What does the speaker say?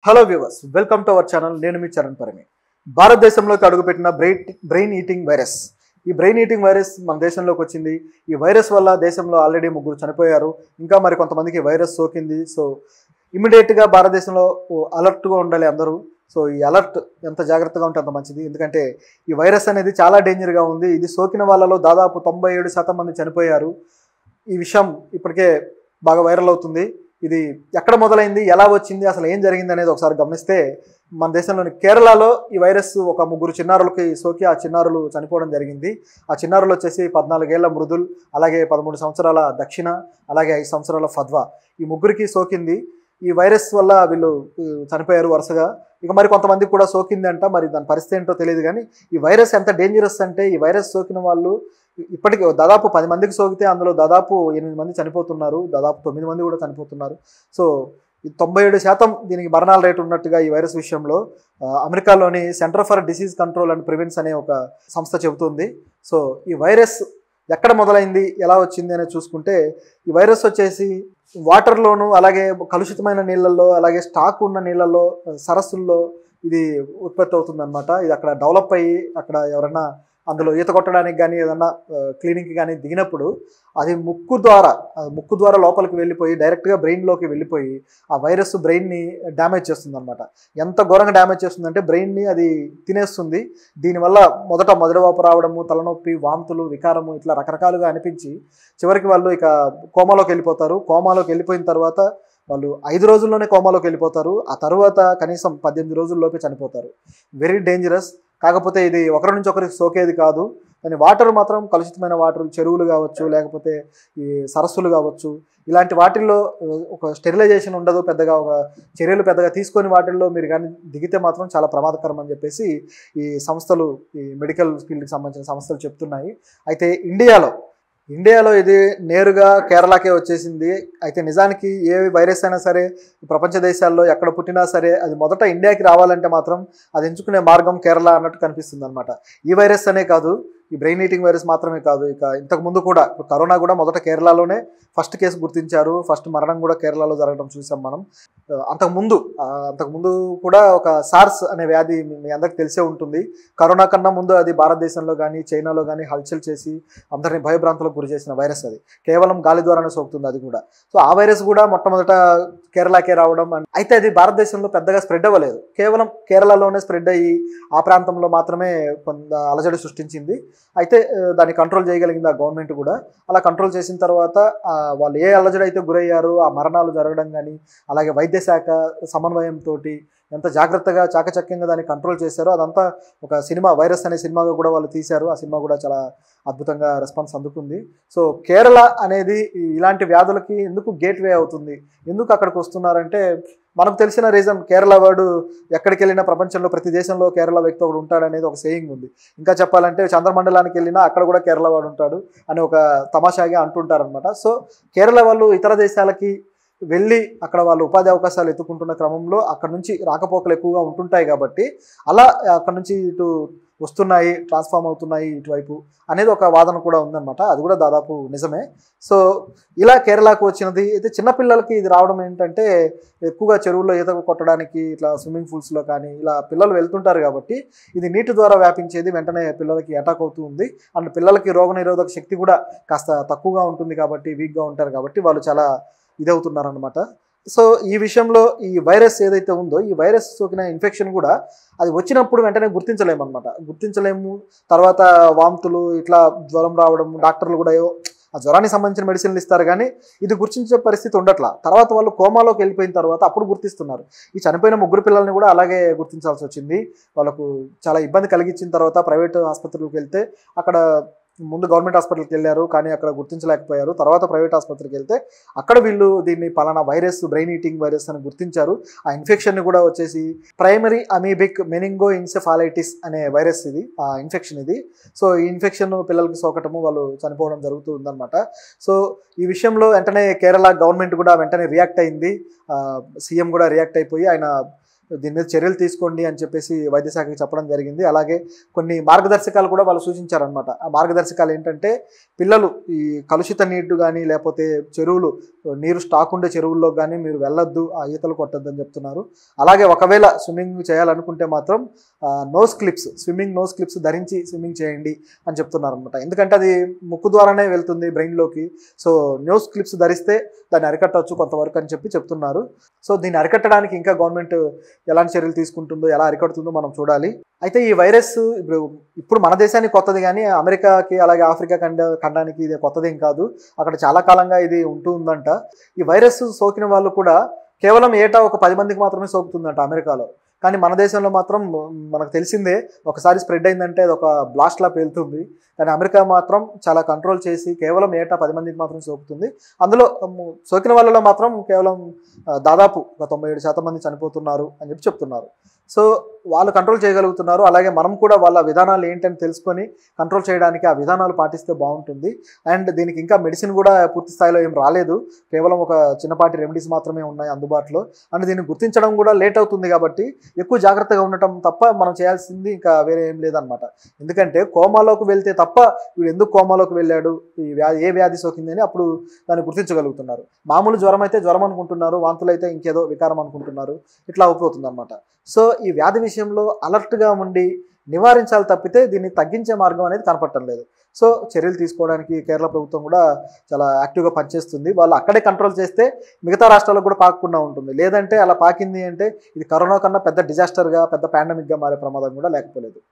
hello viewers welcome to our channel నేను మీ చరణ్ పరమి భారతదేశంలోకి అడుగుపెట్టిన బ్రెయిన్ బ్రెయిన్ ఈటింగ్ వైరస్ ఈ బ్రెయిన్ ఈటింగ్ వైరస్ మన దేశంలోకి వచ్చింది ఈ వైరస్ వల్ల దేశంలో ఆల్రెడీ ముగ్గురు చనిపోయారు ఇంకా మరి కొంతమందికి వైరస్ సోకింది సో ఇమీడియట్గా భారతదేశంలో అలర్ట్గా ఉండాలి అందరూ సో ఈ అలర్ట్ ఎంత జాగ్రత్తగా ఉంటే అంత మంచిది ఎందుకంటే ఈ వైరస్ అనేది చాలా డేంజర్గా ఉంది ఇది సోకిన వాళ్ళలో దాదాపు తొంభై ఏడు శాతం మంది చనిపోయారు ఈ విషయం ఇప్పటికే బాగా వైరల్ అవుతుంది ఇది ఎక్కడ మొదలైంది ఎలా వచ్చింది అసలు ఏం జరిగింది అనేది ఒకసారి గమనిస్తే మన దేశంలోని కేరళలో ఈ వైరస్ ఒక ముగ్గురు చిన్నారులకి సోకి ఆ చిన్నారులు చనిపోవడం జరిగింది ఆ చిన్నారులు వచ్చేసి పద్నాలుగేళ్ల మృదుల్ అలాగే పదమూడు సంవత్సరాల దక్షిణ అలాగే ఐదు సంవత్సరాల ఫద్వా ఈ ముగ్గురికి సోకింది ఈ వైరస్ వల్ల వీళ్ళు ఉ, చనిపోయారు వరుసగా ఇక మరి కొంతమందికి కూడా సోకింది అంట మరి దాని పరిస్థితి ఏంటో తెలియదు కానీ ఈ వైరస్ ఎంత డేంజరస్ అంటే ఈ వైరస్ సోకిన వాళ్ళు ఇప్పటికి దాదాపు పది మందికి సోకితే అందులో దాదాపు ఎనిమిది మంది చనిపోతున్నారు దాదాపు తొమ్మిది మంది కూడా చనిపోతున్నారు సో ఈ తొంభై ఏడు శాతం దీనికి మరణాల రేటు ఉన్నట్టుగా ఈ వైరస్ విషయంలో ఆ, అమెరికాలోని center for disease control and prevention అనే ఒక సంస్థ చెబుతుంది సో ఈ వైరస్ ఎక్కడ మొదలైంది ఎలా వచ్చింది అనేది చూసుకుంటే ఈ వైరస్ వచ్చేసి వాటర్లోను అలాగే కలుషితమైన నీళ్ళల్లో అలాగే స్టాక్ ఉన్న నీళ్ళల్లో సరస్సుల్లో ఇది ఉత్పత్తి అవుతుంది అనమాట ఇది అక్కడ డెవలప్ అయ్యి అక్కడ ఎవరైనా అందులో ఈత కొట్టడానికి కానీ ఏదన్నా క్లీనింగ్కి కానీ దిగినప్పుడు అది ముక్కు ద్వారా ఆ ముక్కు ద్వారా లోపలికి వెళ్ళిపోయి డైరెక్ట్గా బ్రెయిన్లోకి వెళ్ళిపోయి ఆ వైరస్ బ్రెయిన్ని డ్యామేజ్ చేస్తుంది అనమాట ఎంత ఘోరంగా డ్యామేజ్ చేస్తుందంటే బ్రెయిన్ని అది తినేస్తుంది దీనివల్ల మొదట మొదటివాపు రావడము తలనొప్పి వాంతులు వికారము ఇట్లా రకరకాలుగా అనిపించి చివరికి వాళ్ళు ఇక కోమాలోకి వెళ్ళిపోతారు కోమాలోకి వెళ్ళిపోయిన తర్వాత వాళ్ళు ఐదు రోజుల్లోనే కోమాలోకి వెళ్ళిపోతారు ఆ తర్వాత కనీసం పద్దెనిమిది రోజుల్లోపే చనిపోతారు వెరీ డేంజరస్ కాకపోతే ఇది ఒకరి నుంచి ఒకరికి సోకేది కాదు కానీ వాటర్ మాత్రం కలుషితమైన వాటర్ చెరువులు కావచ్చు లేకపోతే ఈ సరస్సులు కావచ్చు ఇలాంటి వాటిల్లో ఆ, ఒక స్టెరిలైజేషన్ ఉండదు పెద్దగా ఒక చర్యలు పెద్దగా తీసుకొని వాటిల్లో మీరు కానీ దిగితే మాత్రం చాలా ప్రమాదకరం అని చెప్పేసి ఈ సంస్థలు ఈ మెడికల్ ఫీల్డ్కి సంబంధించిన సంస్థలు చెప్తున్నాయి అయితే ఇండియాలో ఇండియాలో ఇది నేరుగా కేరళకే వచ్చేసింది అయితే నిజానికి ఏ వైరస్ అయినా సరే ప్రపంచ దేశాల్లో ఎక్కడ పుట్టినా సరే అది మొదట ఇండియాకి రావాలంటే మాత్రం అది ఎంచుకునే మార్గం కేరళ అన్నట్టు కనిపిస్తుంది అనమాట ఈ వైరస్ అనే కాదు ఈ బ్రెయిన్ ఈటింగ్ వైరస్ మాత్రమే కాదు ఇక ఇంతకు ముందు కూడా ఇప్పుడు కరోనా కూడా మొదట కేరళలోనే ఫస్ట్ కేసు గుర్తించారు ఫస్ట్ మరణం కూడా కేరళలో జరగడం చూసాం మనం ఆ, అంతకుముందు ఆ, అంతకుముందు కూడా ఒక సార్స్ అనే వ్యాధి మీ- మీ అందరికి తెలిసే ఉంటుంది కరోనా కన్నా ముందు అది భారతదేశంలో కానీ చైనాలో కానీ హల్చల్ చేసి అందరిని భయభ్రాంతులకు గురి చేసిన వైరస్ అది కేవలం గాలి ద్వారానే సోకుతుంది అది కూడా సో ఆ వైరస్ కూడా మొట్టమొదట కేరళకే రావడం and- అయితే అది భారతదేశంలో పెద్దగా స్ప్రెడ్ అవ్వలేదు కేవలం కేరళలోనే స్ప్రెడ్ అయ్యి ఆ ప్రాంతంలో మాత్రమే కొంత అలజడి సృష్టించింది అయితే ఆ, దాన్ని కంట్రోల్ చేయగలిగింది ఆ గవర్నమెంట్ కూడా అలా కంట్రోల్ చేసిన తర్వాత ఆ, వాళ్ళు ఏ అలజడి అయితే గురయ్యారో ఆ మరణాలు జరగడం కానీ అలాగే వైద్య శాఖ సమన్వయంతో ఎంత జాగ్రత్తగా చాకచక్యంగా దాన్ని కంట్రోల్ చేశారో అదంతా ఒక సినిమా వైరస్ అనే సినిమాగా కూడా వాళ్ళు తీశారు ఆ సినిమా కూడా చాలా అద్భుతంగా రెస్పాన్స్ అందుకుంది సో కేరళ అనేది ఈ- ఇలాంటి వ్యాధులకి ఎందుకు గేట్ వే అవుతుంది ఎందుకు అక్కడికి వస్తున్నారంటే మనకు తెలిసిన రీజన్ కేరళ వాడు ఎక్కడికి వెళ్ళినా ప్రపంచంలో ప్రతి దేశంలో కేరళ వ్యక్తి ఒకడు ఉంటాడనేది ఒక సేయింగ్ ఉంది ఇంకా చెప్పాలంటే చంద్రమండలానికి వెళ్ళినా అక్కడ కూడా కేరళ వాడు ఉంటాడు అని ఒక తమాషాగా అంటుంటారనమాట సో కేరళ వాళ్ళు ఇతర దేశాలకి వెళ్ళి అక్కడ వాళ్ళు ఉపాధి అవకాశాలు ఎత్తుకుంటున్న క్రమంలో అక్కడ నుంచి రాకపోకలు ఎక్కువగా ఉంటుంటాయి కాబట్టి అలా అక్కడ నుంచి ఇటు వస్తున్నాయి ట్రాన్స్ఫార్మ్ అవుతున్నాయి ఇటువైపు అనేది ఒక వాదన కూడా ఉందన్నమాట అది కూడా దాదాపు నిజమే సో ఇలా కేరళకు వచ్చినది అయితే చిన్నపిల్లలకి ఇది రావడం ఏంటంటే ఎక్కువగా చెరువుల్లో ఈత కొట్టడానికి ఇట్లా స్విమ్మింగ్ పూల్స్లో కానీ ఇలా పిల్లలు వెళ్తుంటారు కాబట్టి ఇది నీటి ద్వారా వ్యాపించేది వెంటనే పిల్లలకి అటాక్ అవుతూ ఉంది అండ్ పిల్లలకి రోగనిరోధక శక్తి కూడా కాస్త తక్కువగా ఉంటుంది కాబట్టి వీక్గా ఉంటారు కాబట్టి వాళ్ళు చాలా ఇదవుతున్నారు అనమాట సో ఈ విషయంలో ఈ వైరస్ ఏదైతే ఉందో ఈ వైరస్ సోకిన ఇన్ఫెక్షన్ కూడా అది వచ్చినప్పుడు వెంటనే గుర్తించలేము అనమాట గుర్తించలేము తర్వాత వాంతులు ఇట్లా జ్వరం రావడం డాక్టర్లు కూడా ఏవో ఆ జ్వరానికి సంబంధించిన మెడిసిన్లు ఇస్తారు కానీ ఇది గుర్తించే పరిస్థితి ఉండట్లా తర్వాత వాళ్ళు కోమాలోకి వెళ్ళిపోయిన తర్వాత అప్పుడు గుర్తిస్తున్నారు ఈ చనిపోయిన ముగ్గురు పిల్లల్ని కూడా అలాగే గుర్తించాల్సి వచ్చింది వాళ్ళకు చాలా ఇబ్బంది కలిగించిన తర్వాత ప్రైవేట్ ఆసుపత్రులకు వెళ్తే అక్కడ ముందు గవర్నమెంట్ హాస్పిటల్కి వెళ్ళారు కానీ అక్కడ గుర్తించలేకపోయారు తర్వాత ప్రైవేట్ ఆసుపత్రికి వెళ్తే అక్కడ వీళ్ళు దీన్ని పలానా వైరస్ బ్రెయిన్ ఈటింగ్ వైరస్ అని గుర్తించారు ఆ ఇన్ఫెక్షన్ని కూడా వచ్చేసి ప్రైమరీ అమీబిక్ మెనింగో ఇన్సెఫాలైటిస్ అనే వైరస్ ఇది ఆ ఇన్ఫెక్షన్ ఇది సో ఈ ఇన్ఫెక్షన్ పిల్లలకి సోకటము వాళ్ళు చనిపోవడం జరుగుతూ ఉందన్నమాట సో ఈ విషయంలో వెంటనే కేరళ గవర్నమెంట్ కూడా వెంటనే రియాక్ట్ అయింది సీఎం కూడా రియాక్ట్ అయిపోయి ఆయన దీని మీద చర్యలు తీసుకోండి అని చెప్పేసి వైద్య శాఖకి చెప్పడం జరిగింది అలాగే కొన్ని మార్గదర్శకాలు కూడా వాళ్ళు సూచించారనమాట ఆ మార్గదర్శకాలు ఏంటంటే పిల్లలు ఈ కలుషిత నీరు కానీ లేకపోతే చెరువులు నీరు స్టాక్ ఉండే చెరువుల్లో కానీ మీరు వెళ్ళొద్దు ఆ ఈతలు కొట్టద్దు అని చెప్తున్నారు అలాగే ఒకవేళ స్విమ్మింగ్ చేయాలనుకుంటే మాత్రం nose clips swimming nose clips ధరించి స్విమ్మింగ్ చేయండి అని చెప్తున్నారు అనమాట ఎందుకంటే అది ముక్కు ద్వారానే వెళ్తుంది బ్రెయిన్లోకి సో నోస్ క్లిప్స్ ధరిస్తే దాన్ని అరికట్టవచ్చు కొంతవరకు అని చెప్పి చెప్తున్నారు సో దీన్ని అరికట్టడానికి ఇంకా గవర్నమెంట్ ఎలాంటి చర్యలు తీసుకుంటుందో ఎలా అరికడుతుందో మనం చూడాలి అయితే ఈ వైరస్ ఇప్పుడు ఇప్పుడు మన దేశానికి కొత్తది కానీ అమెరికాకి అలాగే ఆఫ్రికా ఖండ ఖండానికి ఇది కొత్తదేం కాదు అక్కడ చాలా కాలంగా ఇది ఉంటూ ఉందంట ఈ వైరస్ సోకిన వాళ్ళు కూడా కేవలం ఏటా ఒక పది మందికి మాత్రమే సోకుతుందంట అమెరికాలో కానీ మన దేశంలో మాత్రం మనకు తెలిసిందే ఒకసారి స్ప్రెడ్ అయిందంటే అది ఒక బ్లాస్ట్లా పేలుతుంది కానీ అమెరికా మాత్రం చాలా కంట్రోల్ చేసి కేవలం ఏటా పది మందికి మాత్రం సోకుతుంది అందులో ఉమ్, సోకిన వాళ్ళలో మాత్రం కేవలం ఆ, దాదాపు ఒక తొంభై ఏడు శాతం మంది చనిపోతున్నారు అని చెప్పి చెప్తున్నారు సో వాళ్ళు కంట్రోల్ చేయగలుగుతున్నారు అలాగే మనం కూడా వాళ్ళ విధానాలు ఏంటని తెలుసుకొని కంట్రోల్ చేయడానికి ఆ విధానాలు పాటిస్తే బాగుంటుంది అండ్ దీనికి ఇంకా మెడిసిన్ కూడా పూర్తి స్థాయిలో ఏం రాలేదు కేవలం ఒక చిన్నపాటి రెమెడీస్ మాత్రమే ఉన్నాయి అందుబాటులో అండ్ దీన్ని గుర్తించడం కూడా లేట్ అవుతుంది కాబట్టి ఎక్కువ జాగ్రత్తగా ఉండటం తప్ప మనం చేయాల్సింది ఇంకా వేరే ఏం లేదనమాట ఎందుకంటే కోమాలోకి వెళ్తే తప్ప వీడు ఎందుకు కోమాలోకి వెళ్ళాడు ఈ వ్యాధి ఏ వ్యాధి సోకింది అని అప్పుడు దాన్ని గుర్తించగలుగుతున్నారు మామూలు జ్వరం అయితే జ్వరం అనుకుంటున్నారు వాంతులు అయితే ఇంకేదో వికారం అనుకుంటున్నారు ఇట్లా అయిపోతుంది అనమాట సో ఈ వ్యాధి విషయంలో అలర్ట్గా ఉండి నివారించాలి తప్పితే దీన్ని తగ్గించే మార్గం అనేది కనపడటం లేదు సో చర్యలు తీసుకోవడానికి కేరళ ప్రభుత్వం కూడా చాలా యాక్టివ్గా పనిచేస్తుంది వాళ్ళు అక్కడే కంట్రోల్ చేస్తే మిగతా రాష్ట్రాలకు కూడా పాకకుండా ఉంటుంది లేదంటే అలా పాకింది అంటే ఇది కరోనా కన్నా పెద్ద డిజాస్టర్గా పెద్ద పాండమిక్గా మారే ప్రమాదం కూడా లేకపోలేదు